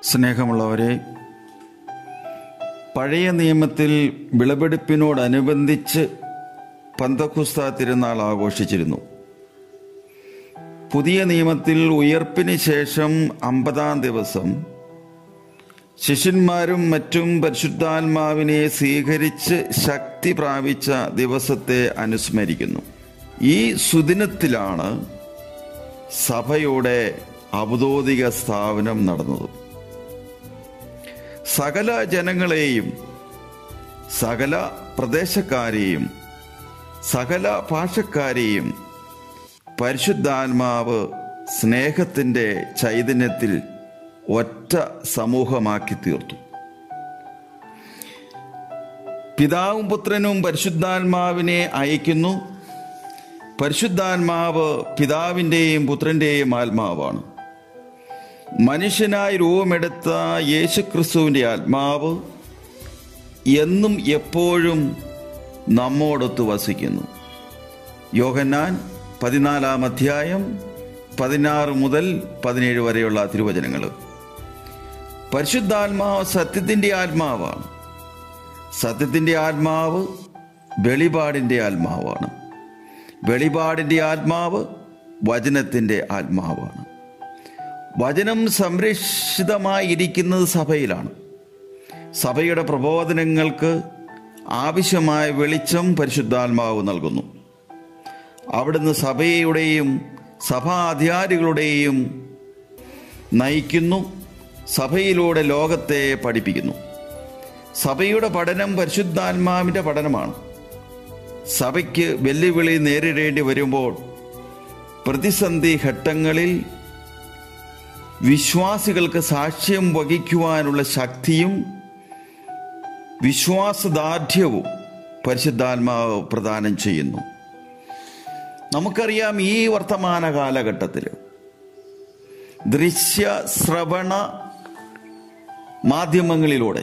സ്നേഹമുള്ളവരെ പഴയ നിയമത്തിൽ വിളവെടുപ്പിനോടനുബന്ധിച്ച് പന്തക്കുസ്ത തിരുനാൾ ആഘോഷിച്ചിരുന്നു പുതിയ നിയമത്തിൽ ഉയർപ്പിന് ശേഷം അമ്പതാം ദിവസം ശിഷ്യന്മാരും മറ്റും പരിശുദ്ധാത്മാവിനെ സ്വീകരിച്ച് ശക്തി പ്രാപിച്ച ദിവസത്തെ അനുസ്മരിക്കുന്നു ഈ സുദിനത്തിലാണ് സഭയുടെ ഔദ്യോഗിക സ്ഥാപനം നടന്നത് സകല ജനങ്ങളെയും സകല പ്രദേശക്കാരെയും സകല ഭാഷക്കാരെയും പരിശുദ്ധാത്മാവ് സ്നേഹത്തിൻ്റെ ചൈതന്യത്തിൽ ഒറ്റ സമൂഹമാക്കി തീർത്തു പിതാവും പുത്രനും പരിശുദ്ധാത്മാവിനെ അയക്കുന്നു പരിശുദ്ധാത്മാവ് പിതാവിൻ്റെയും പുത്രൻ്റെയും ആത്മാവാണ് മനുഷ്യനായി രൂപമെടുത്ത യേശുക്രിസ്തുവിൻ്റെ ആത്മാവ് എന്നും എപ്പോഴും നമ്മോടൊത്ത് വസിക്കുന്നു യോഹന്നാൻ പതിനാലാം അധ്യായം പതിനാറ് മുതൽ പതിനേഴ് വരെയുള്ള തിരുവചനങ്ങൾ പരിശുദ്ധാത്മാവ് സത്യത്തിൻ്റെ ആത്മാവാണ് സത്യത്തിൻ്റെ ആത്മാവ് വെളിപാടിൻ്റെ ആത്മാവാണ് വെളിപാടിൻ്റെ ആത്മാവ് വചനത്തിൻ്റെ ആത്മാവാണ് വചനം സംരക്ഷിതമായിരിക്കുന്നത് സഭയിലാണ് സഭയുടെ പ്രബോധനങ്ങൾക്ക് ആവശ്യമായ വെളിച്ചം പരിശുദ്ധാത്മാവ് നൽകുന്നു അവിടുന്ന് സഭയുടെയും സഭാധികാരികളുടെയും നയിക്കുന്നു സഭയിലൂടെ ലോകത്തെ പഠിപ്പിക്കുന്നു സഭയുടെ പഠനം പരിശുദ്ധാത്മാവിൻ്റെ പഠനമാണ് സഭയ്ക്ക് വെല്ലുവിളി നേരിടേണ്ടി വരുമ്പോൾ പ്രതിസന്ധി ഘട്ടങ്ങളിൽ വിശ്വാസികൾക്ക് സാക്ഷ്യം വഹിക്കുവാനുള്ള ശക്തിയും വിശ്വാസദാർഢ്യവും പരിശുദ്ധാത്മാവ് പ്രദാനം ചെയ്യുന്നു നമുക്കറിയാം ഈ വർത്തമാന കാലഘട്ടത്തിൽ ദൃശ്യ ശ്രവണ മാധ്യമങ്ങളിലൂടെ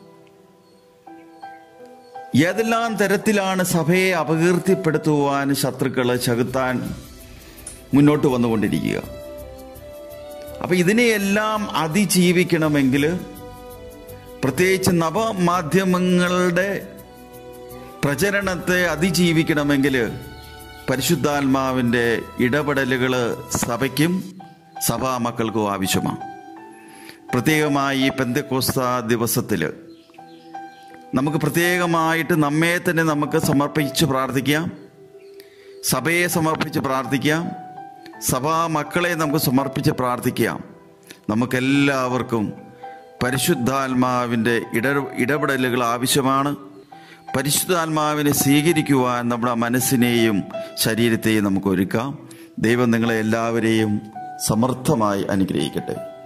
ഏതെല്ലാം തരത്തിലാണ് സഭയെ അപകീർത്തിപ്പെടുത്തുവാൻ ശത്രുക്കളെ ചകുത്താൻ മുന്നോട്ട് വന്നുകൊണ്ടിരിക്കുക അപ്പൊ ഇതിനെയെല്ലാം അതിജീവിക്കണമെങ്കിൽ പ്രത്യേകിച്ച് നവമാധ്യമങ്ങളുടെ പ്രചരണത്തെ അതിജീവിക്കണമെങ്കിൽ പരിശുദ്ധാത്മാവിൻ്റെ ഇടപെടലുകൾ സഭയ്ക്കും സഭാ മക്കൾക്കും ആവശ്യമാണ് പ്രത്യേകമായി ഈ പെന്തക്കോസ്ത ദിവസത്തിൽ നമുക്ക് പ്രത്യേകമായിട്ട് നമ്മെ തന്നെ നമുക്ക് സമർപ്പിച്ച് പ്രാർത്ഥിക്കാം സഭയെ സമർപ്പിച്ച് പ്രാർത്ഥിക്കാം സഭാ മക്കളെ നമുക്ക് സമർപ്പിച്ച് പ്രാർത്ഥിക്കാം നമുക്കെല്ലാവർക്കും പരിശുദ്ധാത്മാവിൻ്റെ ഇട ഇടപെടലുകൾ ആവശ്യമാണ് പരിശുദ്ധാത്മാവിനെ സ്വീകരിക്കുവാൻ നമ്മുടെ മനസ്സിനെയും ശരീരത്തെയും നമുക്ക് ഒരുക്കാം ദൈവം നിങ്ങളെ എല്ലാവരെയും സമർത്ഥമായി അനുഗ്രഹിക്കട്ടെ